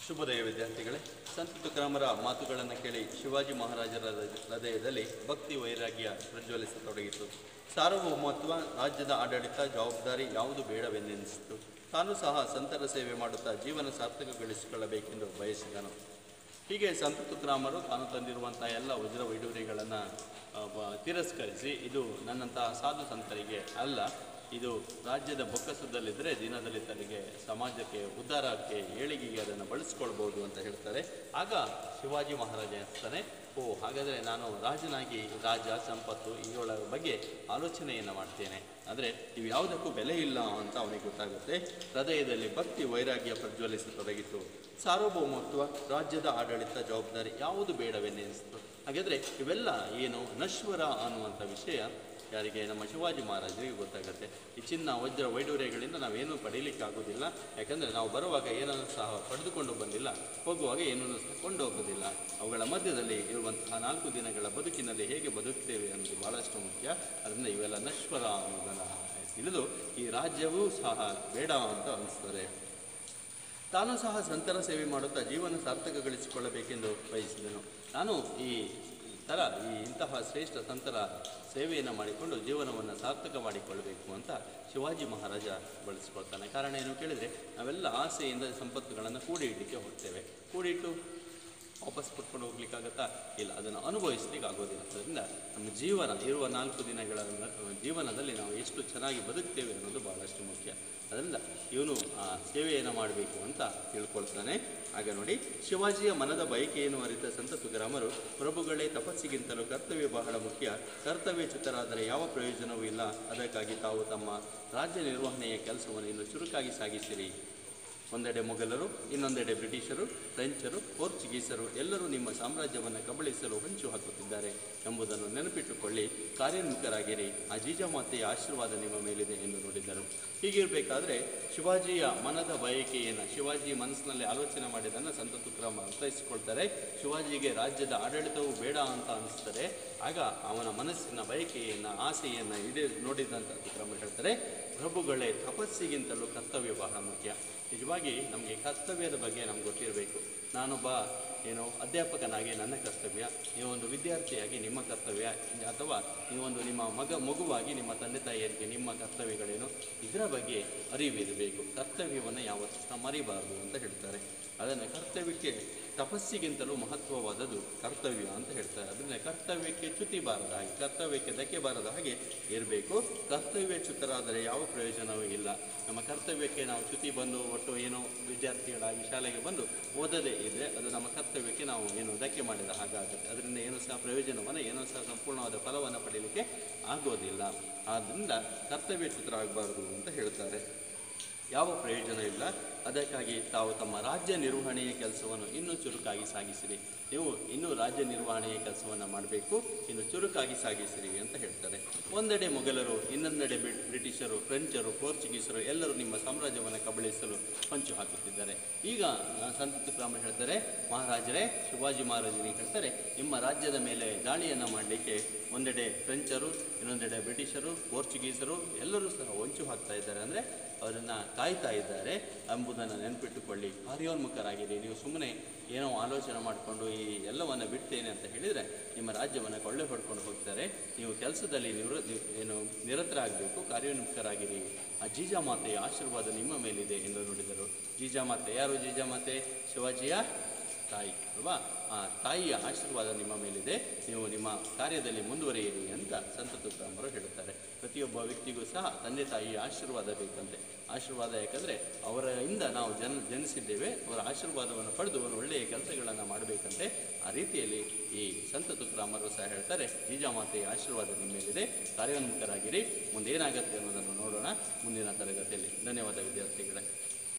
ಶುಭೋದಯ ವಿದ್ಯಾರ್ಥಿಗಳೇ ಸಂತ ತುಕಾರಾಮರ ಮಾತುಗಳನ್ನು ಕೇಳಿ ಶಿವಾಜಿ ಮಹಾರಾಜರ ಹೃದಯ- ಹೃದಯದಲ್ಲಿ ಭಕ್ತಿ ವೈರಾಗ್ಯ ಪ್ರಜ್ವಲಿಸತೊಡಗಿತು ಸಾರ್ವಭೌಮತ್ವ ರಾಜ್ಯದ ಆಡಳಿತ ಜವಾಬ್ದಾರಿ ಯಾವುದು ಬೇಡವೆಂದೆನಿಸಿತು ತಾನು ಸಹ ಸಂತರ ಸೇವೆ ಮಾಡುತ್ತಾ ಜೀವನ ಸಾರ್ಥಕಗೊಳಿಸಿಕೊಳ್ಳಬೇಕೆಂದು ಬಯಸಿದನು ಹೀಗೆ ಸಂತ ತುಕಾರಾಮರು ತಾನು ತಂದಿರುವಂಥ ಎಲ್ಲ ವಜ್ರ ವೈಡೂರ್ಯಗಳನ್ನು ತಿರಸ್ಕರಿಸಿ ಇದು ನನ್ನಂತಹ ಸಾಧು ಸಂತರಿಗೆ ಅಲ್ಲ ಇದು ರಾಜ್ಯದ ಬೊಕ್ಕಸದಲ್ಲಿದ್ದರೆ ದೀನದಲಿತರಿಗೆ ಸಮಾಜಕ್ಕೆ ಉದ್ಧಾರಕ್ಕೆ ಏಳಿಗೆಗೆ ಅದನ್ನು ಬಳಸ್ಕೊಳ್ಬೋದು ಅಂತ ಹೇಳ್ತಾರೆ ಆಗ ಶಿವಾಜಿ ಮಹಾರಾಜ ಹೇಳ್ತಾನೆ ಓ ಹಾಗಾದರೆ ನಾನು ರಾಜನಾಗಿ ರಾಜ ಸಂಪತ್ತು ಇವುಗಳ ಬಗ್ಗೆ ಆಲೋಚನೆಯನ್ನು ಮಾಡ್ತೇನೆ ಅಂದರೆ ಇವು ಯಾವುದಕ್ಕೂ ಬೆಲೆ ಇಲ್ಲ ಅಂತ ಅವನಿಗೆ ಗೊತ್ತಾಗುತ್ತೆ ಹೃದಯದಲ್ಲಿ ಭಕ್ತಿ ವೈರಾಗ್ಯ ಪ್ರಜ್ವಲಿಸತೊಡಗಿತು ಸಾರ್ವಭೌಮತ್ವ ರಾಜ್ಯದ ಆಡಳಿತ ಜವಾಬ್ದಾರಿ ಯಾವುದು ಬೇಡವೆನ್ನೆನಿಸಿತು ಹಾಗಾದರೆ ಇವೆಲ್ಲ ಏನು ನಶ್ವರ ಅನ್ನುವಂಥ ವಿಷಯ ಯಾರಿಗೆ ನಮ್ಮ ಶಿವಾಜಿ ಮಹಾರಾಜರಿಗೆ ಗೊತ್ತಾಗುತ್ತೆ ಈ ಚಿನ್ನ ವಜ್ರ ವೈಡೂರ್ಯಗಳಿಂದ ನಾವೇನೂ ಪಡೀಲಿಕ್ಕೆ ಆಗೋದಿಲ್ಲ ಯಾಕಂದರೆ ನಾವು ಬರುವಾಗ ಏನನ್ನು ಸಹ ಪಡೆದುಕೊಂಡು ಬಂದಿಲ್ಲ ಹೋಗುವಾಗ ಏನನ್ನು ಸಹ ಕೊಂಡು ಹೋಗೋದಿಲ್ಲ ಅವುಗಳ ಮಧ್ಯದಲ್ಲಿ ಇರುವಂತಹ ನಾಲ್ಕು ದಿನಗಳ ಬದುಕಿನಲ್ಲಿ ಹೇಗೆ ಬದುಕ್ತೇವೆ ಅನ್ನೋದು ಬಹಳಷ್ಟು ಮುಖ್ಯ ಅದರಿಂದ ಇವೆಲ್ಲ ನಶ್ವರ ಅನ್ನೋದನ್ನು ತಿಳಿದು ಈ ರಾಜ್ಯವೂ ಸಹ ಬೇಡ ಅಂತ ಅನಿಸ್ತದೆ ತಾನು ಸಹ ಸಂತರ ಸೇವೆ ಮಾಡುತ್ತಾ ಜೀವನ ಸಾರ್ಥಕಗೊಳಿಸಿಕೊಳ್ಳಬೇಕೆಂದು ಬಯಸಿದನು ನಾನು ಈ ಥರ ಈ ಇಂತಹ ಶ್ರೇಷ್ಠ ಸಂತರ ಸೇವೆಯನ್ನು ಮಾಡಿಕೊಂಡು ಜೀವನವನ್ನು ಸಾರ್ಥಕ ಮಾಡಿಕೊಳ್ಳಬೇಕು ಅಂತ ಶಿವಾಜಿ ಮಹಾರಾಜ ಬಳಸಿಕೊಳ್ತಾನೆ ಕಾರಣ ಏನು ಕೇಳಿದರೆ ನಾವೆಲ್ಲ ಆಸೆಯಿಂದ ಸಂಪತ್ತುಗಳನ್ನು ಕೂಡಿ ಇಡಲಿಕ್ಕೆ ಹೋಗ್ತೇವೆ ಕೂಡಿಟ್ಟು ವಾಪಸ್ ಕೊಟ್ಕೊಂಡು ಹೋಗ್ಲಿಕ್ಕಾಗತ್ತಾ ಇಲ್ಲ ಅದನ್ನು ಅನುಭವಿಸ್ಲಿಕ್ಕೆ ಆಗೋದಿಲ್ಲ ಅದರಿಂದ ನಮ್ಮ ಜೀವನ ಇರುವ ನಾಲ್ಕು ದಿನಗಳ ನ- ಜೀವನದಲ್ಲಿ ನಾವು ಎಷ್ಟು ಚೆನ್ನಾಗಿ ಬದುಕ್ತೇವೆ ಅನ್ನೋದು ಬಹಳಷ್ಟು ಮುಖ್ಯ ಅದರಿಂದ ಇವನು ಆ ಸೇವೆಯನ್ನು ಮಾಡಬೇಕು ಅಂತ ತಿಳ್ಕೊಳ್ತಾನೆ ಆಗ ನೋಡಿ ಶಿವಾಜಿಯ ಮನದ ಬಯಕೆಯನ್ನು ಅರಿತ ಸಂತ ತುಕಾರಾಮರು ಪ್ರಭುಗಳೇ ತಪಸ್ಸಿಗಿಂತಲೂ ಕರ್ತವ್ಯ ಬಹಳ ಮುಖ್ಯ ಕರ್ತವ್ಯಚ್ಯುತರಾದರೆ ಯಾವ ಪ್ರಯೋಜನವೂ ಇಲ್ಲ ಅದಕ್ಕಾಗಿ ತಾವು ತಮ್ಮ ರಾಜ್ಯ ನಿರ್ವಹಣೆಯ ಕೆಲಸವನ್ನು ಇನ್ನು ಚುರುಕಾಗಿ ಸಾಗಿಸಿರಿ ಒಂದೆಡೆ ಮೊಘಲರು ಇನ್ನೊಂದೆಡೆ ಬ್ರಿಟಿಷರು ಫ್ರೆಂಚರು ಪೋರ್ಚುಗೀಸರು ಎಲ್ಲರೂ ನಿಮ್ಮ ಸಾಮ್ರಾಜ್ಯವನ್ನು ಕಬಳಿಸಲು ಹೊಂಚು ಹಾಕುತ್ತಿದ್ದಾರೆ ಎಂಬುದನ್ನು ನೆನಪಿಟ್ಟುಕೊಳ್ಳಿ ಕಾರ್ಯೋನ್ಮುಖರಾಗಿರಿ ಆ ಜೀಜಾಮಾತೆಯ ಆಶೀರ್ವಾದ ನಿಮ್ಮ ಮೇಲಿದೆ ಎಂದು ನುಡಿದರು ಹೀಗಿರಬೇಕಾದ್ರೆ ಶಿವಾಜಿಯ ಮನದ ಬಯಕೆಯನ್ನು ಶಿವಾಜಿ ಮನಸ್ಸಿನಲ್ಲಿ ಆಲೋಚನೆ ಮಾಡಿದ್ದನ್ನು ಸಂತ ತುಕಾರಾಮ ಅರ್ಥೈಸಿಕೊಳ್ತಾರೆ ಶಿವಾಜಿಗೆ ರಾಜ್ಯದ ಆಡಳಿತವು ಬೇಡ ಅಂತ ಅನಿಸ್ತದೆ ಆಗ ಅವನ ಮನಸ್ಸಿನ ಬಯಕೆಯನ್ನು ಆಸೆಯನ್ನು ಇಡೇ ನೋಡಿದಂಥ ತುಕಾರಾಮ ಹೇಳ್ತಾರೆ ಪ್ರಭುಗಳೇ ತಪಸ್ಸಿಗಿಂತಲೂ ಕರ್ತವ್ಯ ಬಹಳ ಮುಖ್ಯ ನಿಜವಾಗಿ ನಮಗೆ ಕರ್ತವ್ಯದ ಬಗ್ಗೆ ನಮ್ಗೆ ಗೊತ್ತಿರಬೇಕು ನಾನೊಬ್ಬ ಏನು ಅಧ್ಯಾಪಕನಾಗಿ ನನ್ನ ಕರ್ತವ್ಯ ನೀವೊಂದು ವಿದ್ಯಾರ್ಥಿಯಾಗಿ ನಿಮ್ಮ ಕರ್ತವ್ಯ ಅಥವಾ ನೀವೊಂದು ನಿಮ್ಮ ಮಗ ಮಗುವಾಗಿ ನಿಮ್ಮ ತಂದೆ ತಾಯಿಯರಿಗೆ ನಿಮ್ಮ ಕರ್ತವ್ಯಗಳೇನು ಇದರ ಬಗ್ಗೆ ಅರಿವಿರಬೇಕು ಕರ್ತವ್ಯವನ್ನು ಯಾವತ್ತೂ ಸಹ ಮರಿಬಾರದು ಅಂತ ಹೇಳ್ತಾರೆ ಅದನ್ನು ಕರ್ತವ್ಯಕ್ಕೆ ತಪಸ್ಸಿಗಿಂತಲೂ ಮಹತ್ವವಾದದ್ದು ಕರ್ತವ್ಯ ಅಂತ ಹೇಳ್ತಾರೆ ಅದರಿಂದ ಕರ್ತವ್ಯಕ್ಕೆ ಚ್ಯುತಿ ಬಾರದ ಹಾಗೆ ಕರ್ತವ್ಯಕ್ಕೆ ಧಕ್ಕೆ ಬಾರದ ಹಾಗೆ ಇರಬೇಕು ಕರ್ತವ್ಯ ಚ್ಯುತರಾದರೆ ಯಾವ ಪ್ರಯೋಜನವೂ ಇಲ್ಲ ನಮ್ಮ ಕರ್ತವ್ಯಕ್ಕೆ ನಾವು ಚ್ಯುತಿ ಬಂದು ಒಟ್ಟು ಏನೋ ವಿದ್ಯಾರ್ಥಿಗಳಾಗಿ ಶಾಲೆಗೆ ಬಂದು ಓದದೇ ಇದ್ದರೆ ಅದು ನಮ್ಮ ಕರ್ತವ್ಯಕ್ಕೆ ನಾವು ಏನು ಧಕ್ಕೆ ಮಾಡಿದ ಹಾಗಾಗುತ್ತೆ ಅದರಿಂದ ಏನೂ ಸಹ ಪ್ರಯೋಜನವನ್ನು ಏನೂ ಸಹ ಸಂಪೂರ್ಣವಾದ ಫಲವನ್ನು ಪಡೀಲಿಕ್ಕೆ ಆಗೋದಿಲ್ಲ ಆದ್ದರಿಂದ ಕರ್ತವ್ಯ ಚ್ಯುತರಾಗಬಾರದು ಅಂತ ಹೇಳ್ತಾರೆ ಯಾವ ಪ್ರಯೋಜನ ಇಲ್ಲ ಅದಕ್ಕಾಗಿ ತಾವು ತಮ್ಮ ರಾಜ್ಯ ನಿರ್ವಹಣೆಯ ಕೆಲಸವನ್ನು ಇನ್ನೂ ಚುರುಕಾಗಿ ಸಾಗಿಸಿರಿ ನೀವು ಇನ್ನೂ ರಾಜ್ಯ ನಿರ್ವಹಣೆಯ ಕೆಲಸವನ್ನು ಮಾಡಬೇಕು ಇನ್ನು ಚುರುಕಾಗಿ ಸಾಗಿಸಿರಿ ಅಂತ ಹೇಳ್ತಾರೆ ಒಂದೆಡೆ ಮೊಘಲರು ಇನ್ನೊಂದೆಡೆ ಬ್ರಿ- ಬ್ರಿಟಿಷರು ಫ್ರೆಂಚರು ಪೋರ್ಚುಗೀಸರು ಎಲ್ಲರೂ ನಿಮ್ಮ ಸಾಮ್ರಾಜ್ಯವನ್ನು ಕಬಳಿಸಲು ಹೊಂಚು ಹಾಕುತ್ತಿದ್ದಾರೆ ಈಗ ಆ, ಸಂತ ತುಕಾರಾಮ ಹೇಳ್ತಾರೆ ಮಹಾರಾಜರೇ ಶಿವಾಜಿ ಮಹಾರಾಜನಿಗೆ ಹೇಳ್ತಾರೆ ನಿಮ್ಮ ರಾಜ್ಯದ ಮೇಲೆ ದಾಳಿಯನ್ನು ಮಾಡಲಿಕ್ಕೆ ಒಂದೆಡೆ ಫ್ರೆಂಚರು ಇನ್ನೊಂದೆಡೆ ಬ್ರಿಟಿಷರು ಪೋರ್ಚುಗೀಸರು ಎಲ್ಲರೂ ಸಹ ಹೊಂಚು ಹಾಕ್ತಾ ಇದ್ದಾರೆ ಅಂದರೆ ಅವರನ್ನು ಕಾಯ್ತಾ ಇದ್ದಾರೆ ಎಂಬುದನ್ನು ನೆನಪಿಟ್ಟುಕೊಳ್ಳಿ ಕಾರ್ಯೋನ್ಮುಖರಾಗಿರಿ ನೀವು ಸುಮ್ಮನೆ ಏನೋ ಆಲೋಚನೆ ಮಾಡಿಕೊಂಡು ಈ ಎಲ್ಲವನ್ನು ಬಿಡ್ತೇನೆ ಅಂತ ಹೇಳಿದರೆ ನಿಮ್ಮ ರಾಜ್ಯವನ್ನು ಕೊಳ್ಳೆ ಹೊಡ್ಕೊಂಡು ಹೋಗ್ತಾರೆ ನೀವು ಕೆಲಸದಲ್ಲಿ ನಿವೃ ನಿ- ಏನು ನಿರತರಾಗಬೇಕು ಕಾರ್ಯೋನ್ಮುಖರಾಗಿರಿ ಆ ಜೀಜಾಮಾತೆಯ ಆಶೀರ್ವಾದ ನಿಮ್ಮ ಮೇಲಿದೆ ಎಂದು ನುಡಿದರು ಜೀಜಾಮಾತೆ ಯಾರು ಜೀಜಾಮಾತೆ ಶಿವಾಜಿಯ ತಾಯಿ ಅಲ್ವಾ ಆ ತಾಯಿಯ ಆಶೀರ್ವಾದ ನಿಮ್ಮ ಮೇಲಿದೆ ನೀವು ನಿಮ್ಮ ಕಾರ್ಯದಲ್ಲಿ ಮುಂದುವರಿಯಿರಿ ಅಂತ ಸಂತ ತುಕಾರಾಮರು ಹೇಳುತ್ತಾರೆ ಪ್ರತಿಯೊಬ್ಬ ವ್ಯಕ್ತಿಗೂ ಸಹ ತಂದೆ ತಾಯಿಯ ಆಶೀರ್ವಾದ ಬೇಕಂತೆ ಆಶೀರ್ವಾದ ಯಾಕಂದರೆ ಅವರಿಂದ ನಾವು ಜನ ಜನಿಸಿದ್ದೇವೆ ಅವರ ಆಶೀರ್ವಾದವನ್ನು ಪಡೆದು ಒಂದು ಒಳ್ಳೆಯ ಕೆಲಸಗಳನ್ನು ಮಾಡಬೇಕಂತೆ ಆ ರೀತಿಯಲ್ಲಿ ಈ ಸಂತ ತುಕಾರಾಮರು ಸಹ ಹೇಳ್ತಾರೆ ಜೀಜಾಮಾತೆಯ ಆಶೀರ್ವಾದ ನಿಮ್ಮ ಮೇಲಿದೆ ಕಾರ್ಯೋನ್ಮುಖರಾಗಿರಿ ಮುಂದೆ ಏನಾಗುತ್ತೆ ಅನ್ನೋದನ್ನು ನೋಡೋಣ ಮುಂದಿನ ತರಗತಿಯಲ್ಲಿ ಧನ್ಯವಾದ ವಿದ್ಯಾರ್ಥಿಗಳೇ